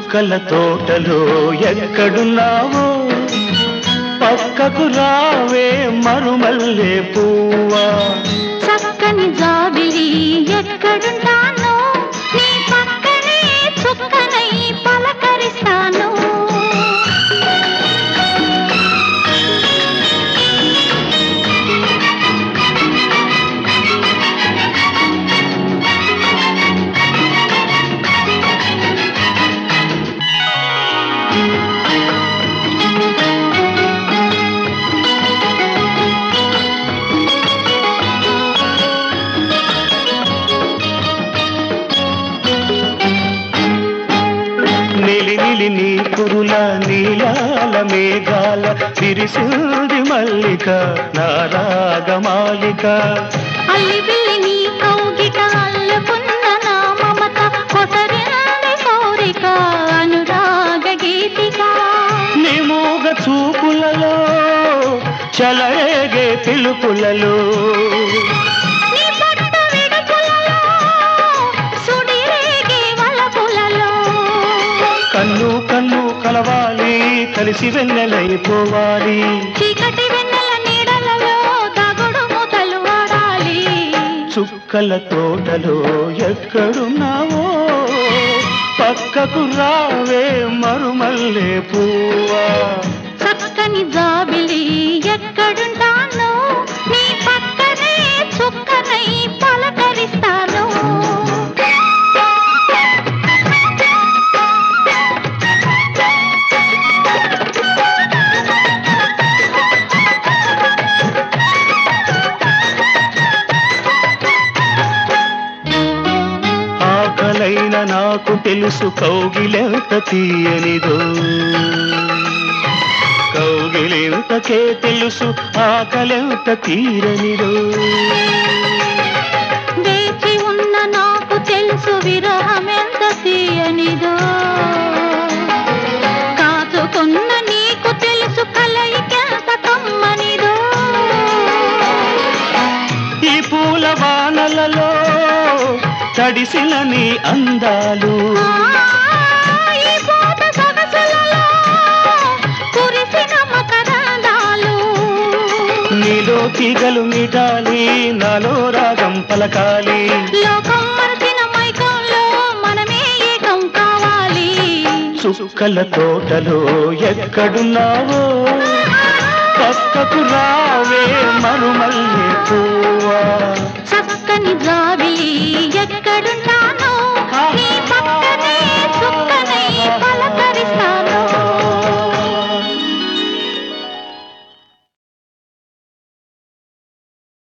చుక్కల తోటలో ఎక్కడున్నావో పక్కకు రావే మరుమల్లే పువ్వా చక్కని జాబిలి ఎక్కడుంటాను నీ పక్కనే చుక్కనై పలకరిస్తాను నిలి నిలి నీ కురుల నీలాల మేఘాల విరిసింది మల్లిక నారాగమాలిక అల్లి బిల్లి నీ కౌగిట అల్లుకున్న నా మమత కొసరింది కోరిక అనురాగ గీతిక నిమూగ చూపులలో చలరేగే పిలుపులలో నీ పట్టు విడుపులలో సుడిరేగే వలపులలో కన్ను కన్ను కలవాలి కలిసి వెన్నెలైపోవాలి చీకటి వెన్నెల నీడలలో దగుడు మొదలు వాడాలి చుక్కల తోటలో ఎక్కడున్నావో పక్కకు రావే మరుమల్లే పువ్వా చక్కని జాబిలి ఎక్కడుంటాను నీ పక్కనే చుక్కనై పలకరిస్తాను ఆకలైన నాకు తెలుసు కౌగిలెంత తీయనిదో కౌగిలెంతకే తెలుసు ఆకలెంత తీరనిదో వేచి ఉన్న నాకు తెలుసు విరహమెంత తీయనిదో కాచుకున్న నీకు తెలుసు కలయికెంత కమ్మనిదో ఈ పూల వానలలో తడిసిన నీ అందాలు ఆ, ఈ పూట సొగసులలో కురిసిన మకరందాలు నీలో తీగలు మీటాలి నాలో రాగం పలకాలి లోకం మరచిన మైకంలో మనమే ఏకం కావాలి చుక్కల తోటలో ఎక్కడున్నావో